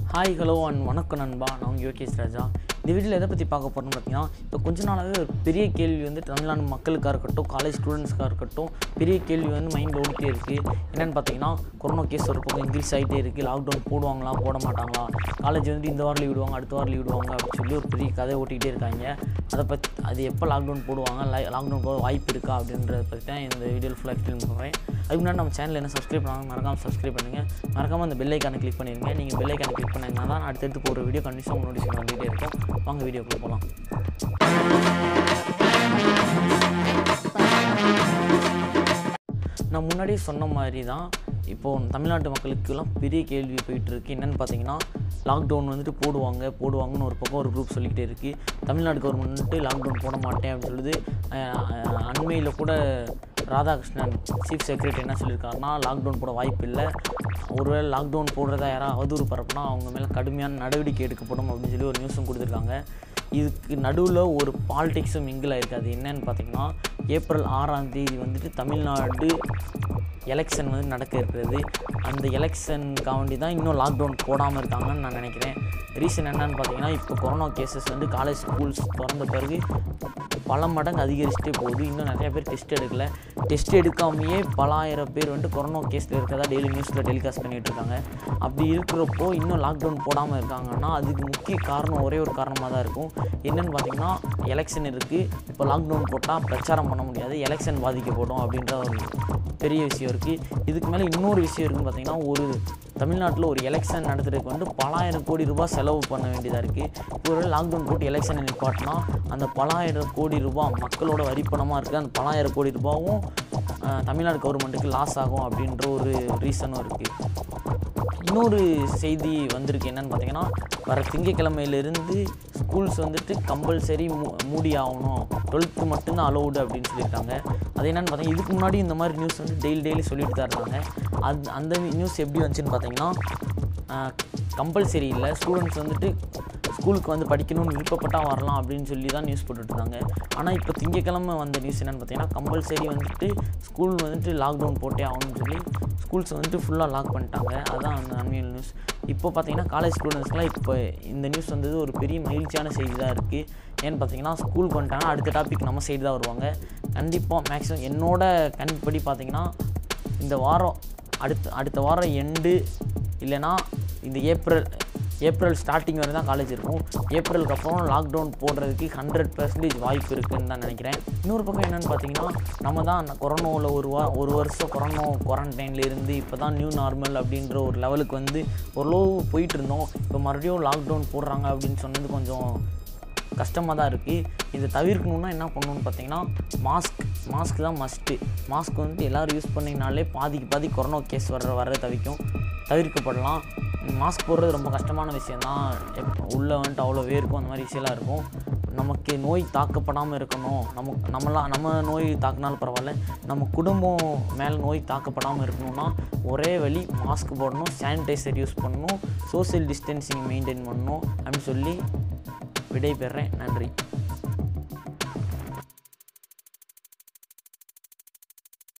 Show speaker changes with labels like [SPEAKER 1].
[SPEAKER 1] hi hello and வணக்கம் நண்பா நான் உங்கள் யோகேஷ் ராஜா இந்த வீடியோவில் எதை பற்றி பார்க்க போகிறோம்னு பார்த்தீங்கன்னா இப்போ கொஞ்ச நாளாகவே ஒரு பெரிய கேள்வி வந்து தமிழ்நாடு மக்களுக்காக இருக்கட்டும் காலேஜ் ஸ்டூடெண்ட்ஸ்க்காக இருக்கட்டும் பெரிய கேள்வி வந்து மைண்டில் ஓடிட்டே இருக்குது என்னென்னு பார்த்தீங்கன்னா கொரோனா கேஸ் ஒரு பக்கம் இன்க்ரீஸ் ஆகிட்டே இருக்குது லாக்டவுன் போடுவாங்களா போட மாட்டாங்களா காலேஜ் வந்து இந்த வாரம் லீவ் விடுவாங்க அடுத்த வாரம் லீவ் விடுவாங்க அப்படின்னு சொல்லி ஒரு பெரிய கதை ஓட்டிக்கிட்டே இருக்காங்க அதை பற்றி அது எப்போ லாக்டவுன் போடுவாங்க லாக்டவுன் போட வாய்ப்பு இருக்கா அப்படின்றத பற்றி தான் இந்த வீடியோவில் ஃபுல்லாக எக்ஸ்பிளைன் பண்ணுறேன் அதுக்கு முன்னாடி நம்ம சேனல் என்ன சப்ஸ்கிரைப் பண்ணாங்க மறக்காமல் சப்ஸ்கிரைப் பண்ணுங்கள் மறக்காமல் அந்த பெல் ஐக்கானை கிளிக் பண்ணிடுங்க நீங்கள் பெல் ஐக்கானை கிளிக் பண்ணிங்கன்னா தான் அடுத்தடுத்து போகிற வீடியோ கண்டிப்பாக நோட்டிஃபிகேஷன் வந்துகிட்டே இருக்கும் வாங்க வீடியோக்குள்ளே போகலாம் நான் முன்னாடியே சொன்ன மாதிரி தான் இப்போது தமிழ்நாட்டு மக்களுக்கெல்லாம் பெரிய கேள்வி போயிட்டு இருக்கு என்னென்னு பார்த்தீங்கன்னா லாக்டவுன் வந்துட்டு போடுவாங்க போடுவாங்கன்னு ஒரு பக்கம் ஒரு குரூப் சொல்லிக்கிட்டே இருக்குது தமிழ்நாடு கவர்மெண்ட்டு லாக்டவுன் போட மாட்டேன் அப்படின்னு சொல்லுது அண்மையில் கூட ராதாகிருஷ்ணன் சீஃப் செக்ரட்டரி என்ன சொல்லியிருக்காருன்னா லாக்டவுன் போட வாய்ப்பு இல்லை ஒருவேளை லாக்டவுன் போடுறதா யாராவது அவதூறு பரப்புனா அவங்க மேலே கடுமையான நடவடிக்கை எடுக்கப்படும் அப்படின்னு சொல்லி ஒரு நியூஸும் கொடுத்துருக்காங்க இதுக்கு நடுவில் ஒரு பாலிடிக்ஸும் மிங்கில் இருக்குது அது என்னன்னு பார்த்தீங்கன்னா ஏப்ரல் ஆறாம் தேதி வந்துட்டு தமிழ்நாடு எலெக்ஷன் வந்து நடக்க இருக்கிறது அந்த எலெக்ஷனுக்காக வேண்டி தான் இன்னும் லாக்டவுன் போடாமல் இருக்காங்கன்னு நான் நினைக்கிறேன் ரீசன் என்னன்னு பார்த்தீங்கன்னா இப்போ கொரோனா கேசஸ் வந்து காலேஜ் ஸ்கூல்ஸ் திறந்த பிறகு பல மடங்கு அதிகரிச்சுட்டே போகுது இன்னும் நிறைய பேர் டெஸ்ட் எடுக்கல டெஸ்ட் எடுக்காமையே பல ஆயிரம் பேர் வந்துட்டு கொரோனா கேஸில் இருக்கிறதா டெய்லி நியூஸில் டெலிகாஸ்ட் பண்ணிகிட்டு இருக்காங்க அப்படி இருக்கிறப்போ இன்னும் லாக்டவுன் போடாமல் இருக்காங்கன்னா அதுக்கு முக்கிய காரணம் ஒரே ஒரு காரணமாக தான் இருக்கும் என்னென்னு பார்த்தீங்கன்னா எலெக்ஷன் இருக்குது இப்போ லாக்டவுன் போட்டால் பிரச்சாரம் பண்ண முடியாது எலெக்ஷன் பாதிக்கப்படும் அப்படின்ற ஒரு பெரிய விஷயம் இருக்குது இதுக்கு மேலே இன்னொரு விஷயம் இருக்குன்னு பார்த்தீங்கன்னா ஒரு தமிழ்நாட்டில் ஒரு எலெக்ஷன் நடத்துறதுக்கு வந்து பலாயிரம் கோடி ரூபாய் செலவு பண்ண வேண்டியதாக இருக்குது இப்போ ஒரு லாக்டவுன் போட்டு எலெக்ஷனை நிப்பாட்டினா அந்த பலாயிரம் கோடி ரூபாய் மக்களோட வரிப்பணமாக இருக்குது அந்த பலாயிரம் கோடி ரூபாவும் அஹ், தமிழ்நாடு கவர்மெண்ட்டுக்கு லாஸ் ஆகும் அப்படின்ற ஒரு ரீசனும் இருக்குது இன்னொரு செய்தி வந்திருக்கு என்னன்னு பார்த்தீங்கன்னா வர திங்கக்கிழமையிலேருந்து ஸ்கூல்ஸ் வந்துட்டு கம்பல்சரி மூ மூடி ஆகணும் டுவெல்த்து மட்டும்தான் அலௌடு அப்படின்னு சொல்லியிருக்காங்க அது என்னென்னு பார்த்தீங்கன்னா இதுக்கு முன்னாடி இந்த மாதிரி நியூஸ் வந்து டெய்லி டெய்லி சொல்லிட்டு தான் இருந்தாங்க அது அந்த நியூஸ் எப்படி வந்துச்சுன்னு பார்த்தீங்கன்னா கம்பல்சரி இல்லை ஸ்டூடெண்ட்ஸ் வந்துட்டு ஸ்கூலுக்கு வந்து படிக்கணும்னு விருப்பப்பட்டால் வரலாம் அப்படின்னு சொல்லி தான் நியூஸ் போட்டுட்டு இருந்தாங்க ஆனால் இப்போ திங்கக்கிழமை வந்த நியூஸ் என்னென்னு பார்த்தீங்கன்னா கம்பல்சரி வந்துட்டு ஸ்கூல் வந்துட்டு லாக்டவுன் போட்டே ஆகணும்னு சொல்லி ஸ்கூல்ஸ் வந்துட்டு ஃபுல்லாக லாக் பண்ணிட்டாங்க அதுதான் அந்த அன்மையல் நியூஸ் இப்போ பார்த்தீங்கன்னா காலேஜ் ஸ்டூடெண்ட்ஸ்க்குலாம் இப்போ இந்த நியூஸ் வந்தது ஒரு பெரிய மகிழ்ச்சியான செய்தி தான் இருக்குது ஏன்னு பார்த்தீங்கன்னா ஸ்கூலுக்கு வந்துட்டாங்கன்னா அடுத்த டாபிக் நம்ம சைடு தான் வருவாங்க கண்டிப்பாக மேக்ஸிமம் என்னோட கணிப்படி பார்த்தீங்கன்னா இந்த வாரம் அடுத்த அடுத்த வாரம் எண்டு இல்லைன்னா இந்த ஏப்ரல் ஏப்ரல் ஸ்டார்டிங் வரை தான் காலேஜ் இருக்கும் ஏப்ரலுக்கு அப்புறம் லாக்டவுன் போடுறதுக்கு ஹண்ட்ரட் பர்சன்டேஜ் வாய்ப்பு இருக்குன்னு தான் நினைக்கிறேன் இன்னொரு பக்கம் என்னென்னு பார்த்தீங்கன்னா நம்ம தான் அந்த கொரோனாவில் ஒரு வா ஒரு வருஷம் கொரோனா குவாரண்டைனில் இருந்து இப்போ தான் நியூ நார்மல் அப்படின்ற ஒரு லெவலுக்கு வந்து ஓரளவு போயிட்டு இருந்தோம் இப்போ மறுபடியும் லாக்டவுன் போடுறாங்க அப்படின்னு சொன்னது கொஞ்சம் கஷ்டமாக தான் இருக்குது இதை தவிர்க்கணுன்னா என்ன பண்ணணும்னு பார்த்தீங்கன்னா மாஸ்க் மாஸ்க் தான் மஸ்ட்டு மாஸ்க் வந்துட்டு எல்லோரும் யூஸ் பண்ணிங்கனாலே பாதிக்கு பாதி கொரோனா கேஸ் வர்ற வர தவிக்கும் தவிர்க்கப்படலாம் மாஸ்க் போடுறது ரொம்ப கஷ்டமான விஷயந்தான் எப் உள்ளே வந்துட்டு அவ்வளோ வேர்க்கும் அந்த மாதிரி விஷயம்லாம் இருக்கும் நமக்கு நோய் தாக்கப்படாமல் இருக்கணும் நமக்கு நம்மளாம் நம்ம நோய் தாக்குனாலும் பரவாயில்ல நம்ம குடும்பம் மேலே நோய் தாக்கப்படாமல் இருக்கணும்னா ஒரே வழி மாஸ்க் போடணும் சானிடைசர் யூஸ் பண்ணணும் சோஷியல் டிஸ்டன்சிங் மெயின்டைன் பண்ணணும் அப்படின்னு சொல்லி விடை பெறேன் நன்றி